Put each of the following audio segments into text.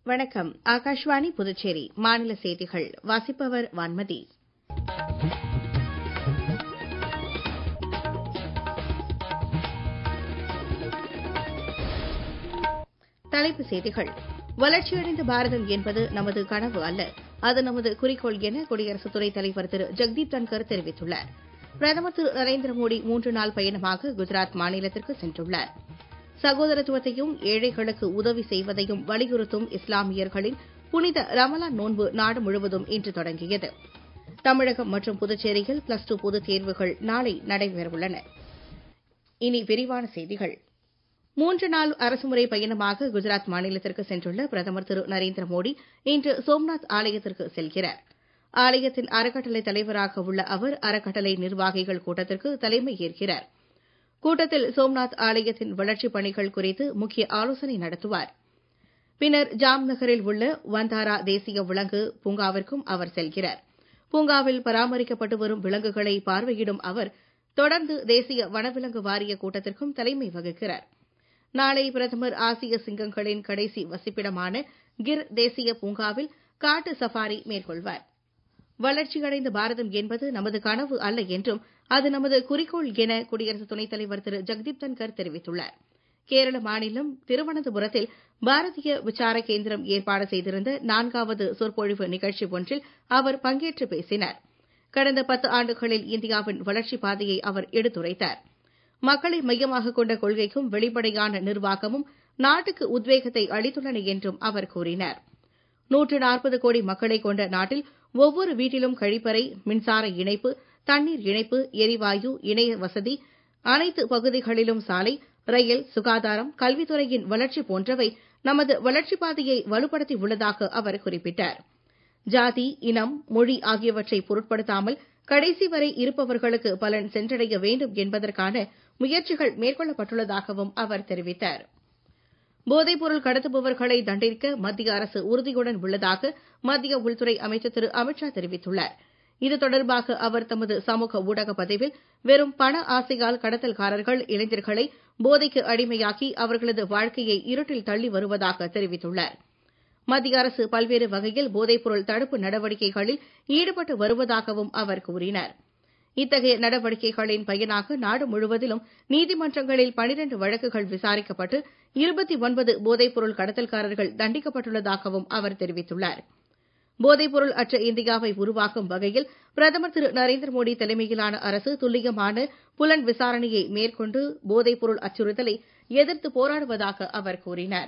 வணக்கம் ஆகாஷ்வாணி புதுச்சேரி மாநில செய்திகள் வாசிப்பவர் வான்மதி தலைப்புச் செய்திகள் வளர்ச்சியடைந்த பாரதம் என்பது நமது கனவு அல்ல அது நமது குறிக்கோள் என குடியரசு துணைத் தலைவர் திரு ஜெக்தீப் தன்கர் தெரிவித்துள்ளார் பிரதமர் திரு நரேந்திர மோடி மூன்று நாள் பயணமாக குஜராத் மாநிலத்திற்கு சென்றுள்ளார் சகோதரத்துவத்தையும் ஏழைகளுக்கு உதவி செய்வதையும் வலியுறுத்தும் இஸ்லாமியர்களின் புனித ரமலான் நோன்பு நாடு முழுவதும் இன்று தொடங்கியது தமிழகம் மற்றும் புதுச்சேரியில் பிளஸ் டூ பொதுத் தேர்வுகள் நாளை நடைபெறவுள்ளன இனி விரிவான செய்திகள் மூன்று நாள் அரசுமுறை பயணமாக குஜராத் மாநிலத்திற்கு சென்றுள்ள பிரதமர் திரு நரேந்திர மோடி இன்று சோம்நாத் ஆலயத்திற்கு செல்கிறார் ஆலயத்தின் அறக்கட்டளை தலைவராக உள்ள அவர் அறக்கட்டளை நிர்வாகிகள் கூட்டத்திற்கு தலைமை ஏற்கிறார் கூட்டத்தில் சோம்நாத் ஆலயத்தின் வளர்ச்சிப் பணிகள் குறித்து முக்கிய ஆலோசனை நடத்துவார் பின்னர் ஜாம்நகரில் உள்ள வந்தாரா தேசிய விலங்கு பூங்காவிற்கும் அவர் செல்கிறார் பூங்காவில் பராமரிக்கப்பட்டு வரும் விலங்குகளை பார்வையிடும் அவர் தொடர்ந்து தேசிய வனவிலங்கு வாரிய கூட்டத்திற்கும் தலைமை வகிக்கிறார் நாளை பிரதமர் ஆசிய சிங்கங்களின் கடைசி வசிப்பிடமான கிர் தேசிய பூங்காவில் காட்டு சஃபாரி மேற்கொள்வார் வளர்ச்சியடைந்த பாரதம் என்பது நமது கனவு அல்ல என்றும் அது நமது குறிக்கோள் என குடியரசு துணைத் தலைவர் திரு ஜெக்தீப் தன்கர் தெரிவித்துள்ளார் கேரள மாநிலம் திருவனந்தபுரத்தில் பாரதிய விசார கேந்திரம் ஏற்பாடு செய்திருந்த நான்காவது சொற்பொழிவு நிகழ்ச்சி ஒன்றில் அவர் பங்கேற்று பேசினார் கடந்த பத்து ஆண்டுகளில் இந்தியாவின் வளர்ச்சிப் பாதையை அவர் எடுத்துரைத்தார் மக்களை மையமாக கொண்ட கொள்கைக்கும் வெளிப்படையான நிர்வாகமும் நாட்டுக்கு உத்வேகத்தை அளித்துள்ளன என்றும் அவர் கூறினார் நூற்று நாற்பது கோடி மக்களை கொண்ட நாட்டில் ஒவ்வொரு வீட்டிலும் கழிப்பறை மின்சார இணைப்பு தண்ணீர் இணைப்பு எரிவாயு இணைய வசதி அனைத்து பகுதிகளிலும் சாலை ரயில் சுகாதாரம் கல்வித்துறையின் வளர்ச்சி போன்றவை நமது வளர்ச்சிப் பாதையை வலுப்படுத்தி உள்ளதாக அவர் குறிப்பிட்டார் ஜாதி இனம் மொழி ஆகியவற்றை பொருட்படுத்தாமல் கடைசி வரை இருப்பவர்களுக்கு பலன் சென்றடைய வேண்டும் என்பதற்கான முயற்சிகள் மேற்கொள்ளப்பட்டுள்ளதாகவும் அவர் தெரிவித்தார் போதைப்பொருள் கடத்துபவர்களை தண்டிக்க மத்திய அரசு உறுதியுடன் உள்ளதாக மத்திய உள்துறை அமைச்சர் திரு அமித்ஷா தெரிவித்துள்ளார் இது தொடர்பாக அவர் தமது சமூக ஊடக பதிவில் வெறும் பண ஆசையால் கடத்தல்காரர்கள் இளைஞர்களை போதைக்கு அடிமையாக்கி அவர்களது வாழ்க்கையை இருட்டில் தள்ளி வருவதாக தெரிவித்துள்ளார் மத்திய அரசு பல்வேறு வகையில் போதைப்பொருள் தடுப்பு நடவடிக்கைகளில் ஈடுபட்டு வருவதாகவும் அவர் கூறினார் இத்தகைய நடவடிக்கைகளின் பயனாக நாடு முழுவதிலும் நீதிமன்றங்களில் பனிரண்டு வழக்குகள் விசாரிக்கப்பட்டு இருபத்தி ஒன்பது போதைப்பொருள் கடத்தல்காரர்கள் தண்டிக்கப்பட்டுள்ளதாகவும் அவர் தெரிவித்துள்ளார் போதைப்பொருள் அற்ற இந்தியாவை உருவாக்கும் வகையில் பிரதமர் திரு நரேந்திர மோடி தலைமையிலான அரசு துல்லியமான புலன் விசாரணையை மேற்கொண்டு போதைப்பொருள் அச்சுறுத்தலை எதிர்த்து போராடுவதாக அவர் கூறினார்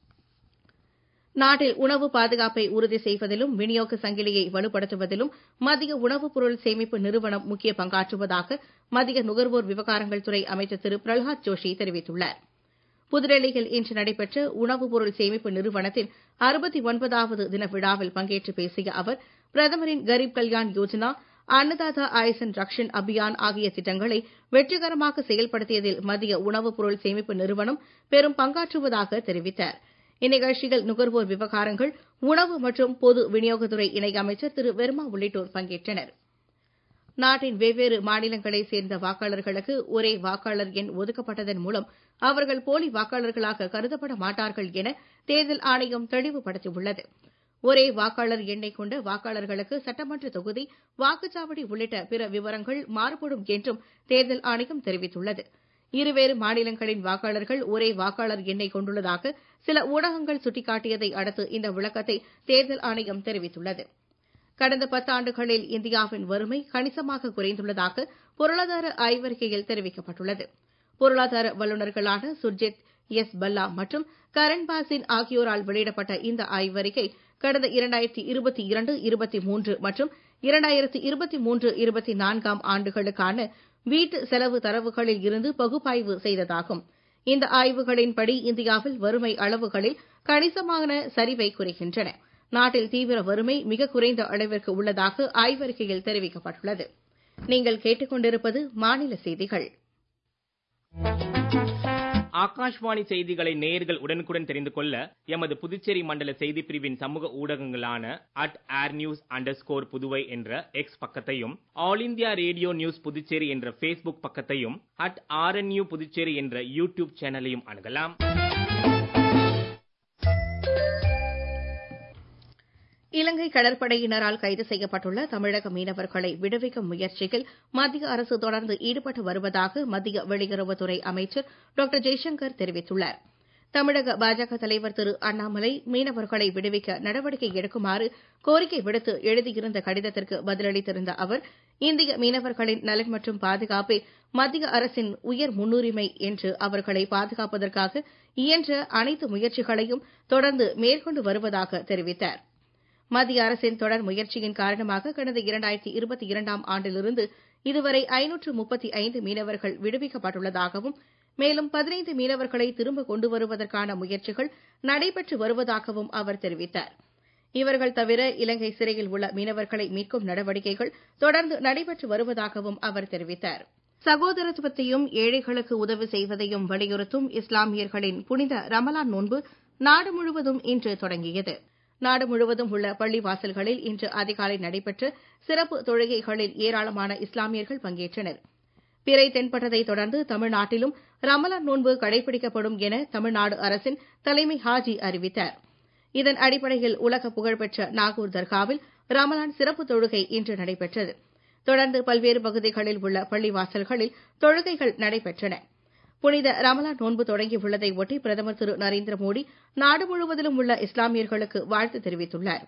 நாட்டில் உணவு பாதுகாப்பை உறுதி செய்வதிலும் விநியோக சங்கிலியை வலுப்படுத்துவதிலும் மத்திய உணவுப் பொருள் சேமிப்பு நிறுவனம் முக்கிய பங்காற்றுவதாக மத்திய நுகர்வோர் விவகாரங்கள் துறை அமைச்சர் திரு பிரல்ஹாத் ஜோஷி தெரிவித்துள்ளார் புதுடெல்லியில் இன்று நடைபெற்ற உணவுப் பொருள் சேமிப்பு நிறுவனத்தின் அறுபத்தி ஒன்பதாவது தின விழாவில் பங்கேற்று பேசிய அவர் பிரதமரின் கரீப் கல்யாண் யோஜனா அன்னதாதா ஆயுசன் ரக்ஷன் அபியான் ஆகிய திட்டங்களை வெற்றிகரமாக செயல்படுத்தியதில் மத்திய உணவுப் பொருள் சேமிப்பு நிறுவனம் பெரும் பங்காற்றுவதாக தெரிவித்தார் இந்நிகழ்ச்சியில் நுகர்வோர் விவகாரங்கள் உணவு மற்றும் பொது விநியோகத்துறை இணையமைச்சர் திரு வெர்மா உள்ளிட்டோர் பங்கேற்றனர் நாட்டின் வெவ்வேறு மாநிலங்களைச் சேர்ந்த வாக்காளர்களுக்கு ஒரே வாக்காளர் எண் ஒதுக்கப்பட்டதன் மூலம் அவர்கள் போலி வாக்காளர்களாக கருதப்பட மாட்டார்கள் என தேர்தல் ஆணையம் தெளிவுபடுத்தியுள்ளது ஒரே வாக்காளர் எண்ணை கொண்ட வாக்காளர்களுக்கு சட்டமன்ற தொகுதி வாக்குச்சாவடி உள்ளிட்ட பிற விவரங்கள் மாறுபடும் என்றும் தேர்தல் ஆணையம் தெரிவித்துள்ளது இருவேறு மாநிலங்களின் வாக்காளர்கள் ஒரே வாக்காளர் எண்ணை கொண்டுள்ளதாக சில ஊடகங்கள் சுட்டிக்காட்டியதை அடுத்து இந்த விளக்கத்தை தேர்தல் ஆணையம் தெரிவித்துள்ளது கடந்த பத்தாண்டுகளில் இந்தியாவின் வறுமை கணிசமாக குறைந்துள்ளதாக பொருளாதார ஆய்வறிக்கையில் தெரிவிக்கப்பட்டுள்ளது பொருளாதார வல்லுநர்களான சுர்ஜித் எஸ் பல்லா மற்றும் கரண் பாசின் ஆகியோரால் வெளியிடப்பட்ட இந்த ஆய்வறிக்கை கடந்த இரண்டாயிரத்தி இருபத்தி இரண்டு இருபத்தி மூன்று மற்றும் இரண்டாயிரத்தி இருபத்தி மூன்று இருபத்தி நான்காம் ஆண்டுகளுக்கான வீட்டு செலவு தரவுகளில் இருந்து பகுப்பாய்வு செய்ததாகும் இந்த ஆய்வுகளின்படி இந்தியாவில் வறுமை அளவுகளில் கணிசமான சரிவை குறைக்கின்றன நாட்டில் தீவிர வறுமை மிக குறைந்த அளவிற்கு உள்ளதாக ஆய்வறிக்கையில் தெரிவிக்கப்பட்டுள்ளது நீங்கள் கேட்டுக்கொண்டிருப்பது மாநில செய்திகள் ஆகாஷ்வாணி செய்திகளை நேயர்கள் உடனுக்குடன் தெரிந்து கொள்ள எமது புதுச்சேரி மண்டல செய்திப் பிரிவின் சமூக ஊடகங்களான at air news under Puduvai என்ற எக்ஸ் பக்கத்தையும் All India Radio News Puducherry என்ற ஃபேஸ்புக் பக்கத்தையும் அட் ஆர்என்யூ புதுச்சேரி என்ற யூடியூப் சேனலையும் அணுகலாம் இலங்கை கடற்படையினரால் கைது செய்யப்பட்டுள்ள தமிழக மீனவர்களை விடுவிக்கும் முயற்சியில் மத்திய அரசு தொடர்ந்து ஈடுபட்டு வருவதாக மத்திய வெளியுறவுத்துறை அமைச்சர் டாக்டர் ஜெய்சங்கர் தெரிவித்துள்ளார் தமிழக பாஜக தலைவர் திரு அண்ணாமலை மீனவர்களை விடுவிக்க நடவடிக்கை எடுக்குமாறு கோரிக்கை விடுத்து எழுதியிருந்த கடிதத்திற்கு பதிலளித்திருந்த அவர் இந்திய மீனவர்களின் நலன் மற்றும் பாதுகாப்பே மத்திய அரசின் உயர் முன்னுரிமை என்று அவர்களை பாதுகாப்பதற்காக இயன்ற அனைத்து முயற்சிகளையும் தொடர்ந்து மேற்கொண்டு வருவதாக தெரிவித்தார் மத்திய அரசின் தொடர் முயற்சியின் காரணமாக கடந்த இரண்டாயிரத்தி இருபத்தி இரண்டாம் ஆண்டிலிருந்து இதுவரை ஐநூற்று முப்பத்தி ஐந்து மீனவர்கள் விடுவிக்கப்பட்டுள்ளதாகவும் மேலும் பதினைந்து மீனவர்களை திரும்ப கொண்டு வருவதற்கான முயற்சிகள் நடைபெற்று வருவதாகவும் அவர் தெரிவித்தார் இவர்கள் தவிர இலங்கை சிறையில் உள்ள மீனவர்களை மீட்கும் நடவடிக்கைகள் தொடர்ந்து நடைபெற்று வருவதாகவும் அவர் தெரிவித்தார் சகோதரத்துவத்தையும் ஏழைகளுக்கு உதவி செய்வதையும் வலியுறுத்தும் இஸ்லாமியர்களின் புனித ரமலான் நோன்பு நாடு முழுவதும் இன்று தொடங்கியது நாடு முழுவதும் உள்ள பள்ளி வாசல்களில் இன்று அதிகாலை நடைபெற்ற சிறப்பு தொழுகைகளில் ஏராளமான இஸ்லாமியர்கள் பங்கேற்றனர் பிறை தென்பட்டதைத் தொடர்ந்து தமிழ்நாட்டிலும் ரமலான் நோன்பு கடைபிடிக்கப்படும் என தமிழ்நாடு அரசின் தலைமை ஹாஜி அறிவித்தார் இதன் அடிப்படையில் உலக புகழ்பெற்ற நாகூர் தர்காவில் ரமலான் சிறப்பு தொழுகை இன்று நடைபெற்றது தொடர்ந்து பல்வேறு பகுதிகளில் உள்ள பள்ளிவாசல்களில் தொழுகைகள் நடைபெற்றன புனித ரமலான் நோன்பு தொடங்கியுள்ளதை ஒட்டி பிரதமர் திரு நரேந்திர மோடி நாடு முழுவதிலும் உள்ள இஸ்லாமியர்களுக்கு வாழ்த்து தெரிவித்துள்ளார்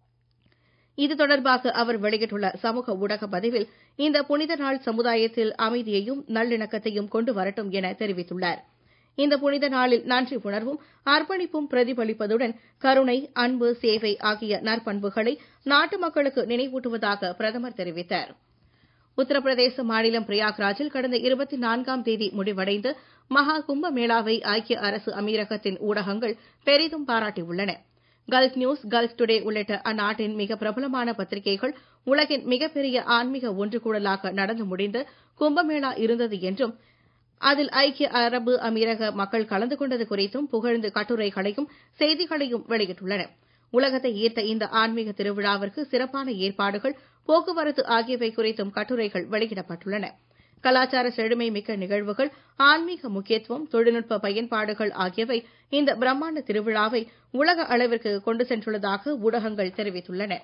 இது தொடர்பாக அவர் வெளியிட்டுள்ள சமூக ஊடக பதிவில் இந்த புனித நாள் சமுதாயத்தில் அமைதியையும் நல்லிணக்கத்தையும் கொண்டு வரட்டும் என தெரிவித்துள்ளார் இந்த புனித நாளில் நன்றி உணர்வும் அர்ப்பணிப்பும் பிரதிபலிப்பதுடன் கருணை அன்பு சேவை ஆகிய நற்பண்புகளை நாட்டு மக்களுக்கு நினைவூட்டுவதாக பிரதமர் தெரிவித்தார் உத்தரப்பிரதேச மாநிலம் பிரயாக்ராஜில் கடந்த இருபத்தி நான்காம் தேதி முடிவடைந்த மகா கும்ப மேளாவை ஐக்கிய அரசு அமீரகத்தின் ஊடகங்கள் பெரிதும் பாராட்டியுள்ளன கல்ஃப் நியூஸ் கல்ஃப் டுடே உள்ளிட்ட அந்நாட்டின் மிக பிரபலமான பத்திரிகைகள் உலகின் மிகப்பெரிய ஆன்மீக ஒன்றுகூடலாக நடந்து முடிந்த கும்பமேளா இருந்தது என்றும் அதில் ஐக்கிய அரபு அமீரக மக்கள் கலந்து கொண்டது குறித்தும் புகழ்ந்து கட்டுரைகளையும் செய்திகளையும் வெளியிட்டுள்ளன உலகத்தை ஈர்த்த இந்த ஆன்மீக திருவிழாவிற்கு சிறப்பான ஏற்பாடுகள் போக்குவரத்து ஆகியவை குறித்தும் கட்டுரைகள் வெளியிடப்பட்டுள்ளன கலாச்சார செழுமை மிக்க நிகழ்வுகள் ஆன்மீக முக்கியத்துவம் தொழில்நுட்ப பயன்பாடுகள் ஆகியவை இந்த பிரம்மாண்ட திருவிழாவை உலக அளவிற்கு கொண்டு சென்றுள்ளதாக ஊடகங்கள் தெரிவித்துள்ளன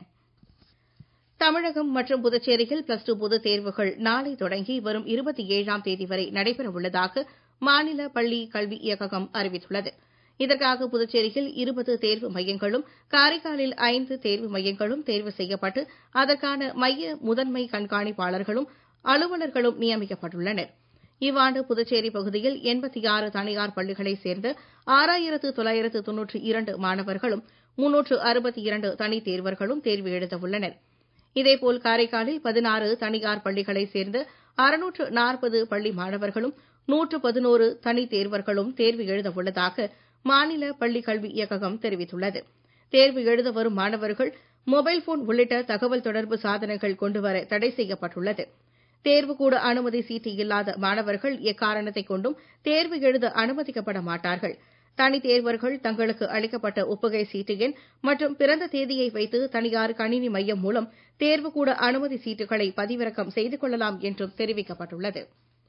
தமிழகம் மற்றும் புதுச்சேரியில் பிளஸ் டூ பொதுத் தேர்வுகள் நாளை தொடங்கி வரும் இருபத்தி ஏழாம் தேதி வரை நடைபெறவுள்ளதாக மாநில பள்ளி கல்வி இயக்ககம் அறிவித்துள்ளது இதற்காக புதுச்சேரியில் இருபது தேர்வு மையங்களும் காரைக்காலில் ஐந்து தேர்வு மையங்களும் தேர்வு செய்யப்பட்டு அதற்கான மைய முதன்மை கண்காணிப்பாளர்களும் அலுவலர்களும் நியமிக்கப்பட்டுள்ளனர் இவ்வாண்டு புதுச்சேரி பகுதியில் எண்பத்தி ஆறு தனியார் பள்ளிகளைச் சேர்ந்த ஆறாயிரத்து தொள்ளாயிரத்து தொன்னூற்றி இரண்டு மாணவர்களும் முன்னூற்று அறுபத்தி இரண்டு தனித் தேர்வர்களும் தேர்வு எழுதவுள்ளனர் இதேபோல் காரைக்காலில் பதினாறு தனியார் பள்ளிகளைச் சேர்ந்த அறுநூற்று நாற்பது பள்ளி மாணவர்களும் நூற்று பதினோரு தனித் தேர்வர்களும் தேர்வு எழுதவுள்ளதாக மாநில பள்ளிக் கல்வி இயக்ககம் தெரிவித்துள்ளது தேர்வு எழுத வரும் மாணவர்கள் மொபைல் போன் உள்ளிட்ட தகவல் தொடர்பு சாதனங்கள் கொண்டுவர தடை செய்யப்பட்டுள்ளது தேர்வுக்கூட அனுமதி சீட்டு இல்லாத மாணவர்கள் எக்காரணத்தை கொண்டும் தேர்வு எழுத அனுமதிக்கப்பட மாட்டார்கள் தனித் தேர்வர்கள் தங்களுக்கு அளிக்கப்பட்ட ஒப்புகை சீட்டு எண் மற்றும் பிறந்த தேதியை வைத்து தனியார் கணினி மையம் மூலம் தேர்வுக்கூட அனுமதி சீட்டுகளை பதிவிறக்கம் செய்து கொள்ளலாம் என்றும் தெரிவிக்கப்பட்டுள்ளது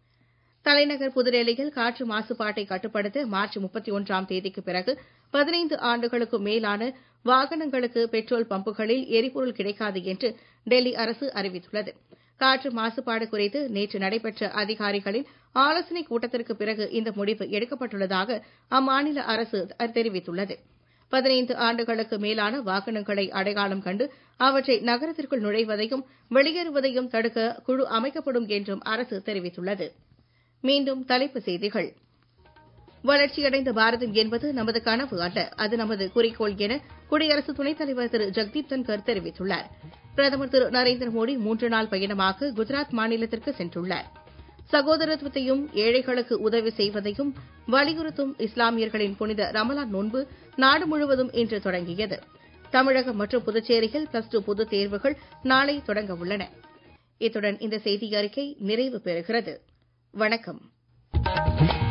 தலைநகர் புதுடெல்லியில் காற்று மாசுபாட்டை கட்டுப்படுத்த மார்ச் முப்பத்தி ஒன்றாம் தேதிக்கு பிறகு பதினைந்து ஆண்டுகளுக்கு மேலான வாகனங்களுக்கு பெட்ரோல் பம்புகளில் எரிபொருள் கிடைக்காது என்று டெல்லி அரசு அறிவித்துள்ளது காற்று மாசுபாடு குறித்து நேற்று நடைபெற்ற அதிகாரிகளின் ஆலோசனைக் கூட்டத்திற்கு பிறகு இந்த முடிவு எடுக்கப்பட்டுள்ளதாக அம்மாநில அரசு தெரிவித்துள்ளது பதினைந்து ஆண்டுகளுக்கு மேலான வாகனங்களை அடையாளம் கண்டு அவற்றை நகரத்திற்குள் நுழைவதையும் வெளியேறுவதையும் தடுக்க குழு அமைக்கப்படும் என்றும் அரசு தெரிவித்துள்ளது மீண்டும் தலைப்புச் செய்திகள் வளர்ச்சியடைந்த பாரதம் என்பது நமது கனவு அல்ல அது நமது குறிக்கோள் என குடியரசு துணைத் தலைவர் திரு ஜெக்தீப் தன்கர் தெரிவித்துள்ளார் பிரதமர் திரு நரேந்திர மோடி மூன்று நாள் பயணமாக குஜராத் மாநிலத்திற்கு சென்றுள்ளார் சகோதரத்துவத்தையும் ஏழைகளுக்கு உதவி செய்வதையும் வலியுறுத்தும் இஸ்லாமியர்களின் புனித ரமலான் நோன்பு நாடு முழுவதும் இன்று தொடங்கியது தமிழகம் மற்றும் புதுச்சேரியில் பிளஸ் டூ பொதுத் தேர்வுகள் நாளை தொடங்க உள்ளன இத்துடன் இந்த செய்தி அறிக்கை நிறைவு பெறுகிறது வணக்கம்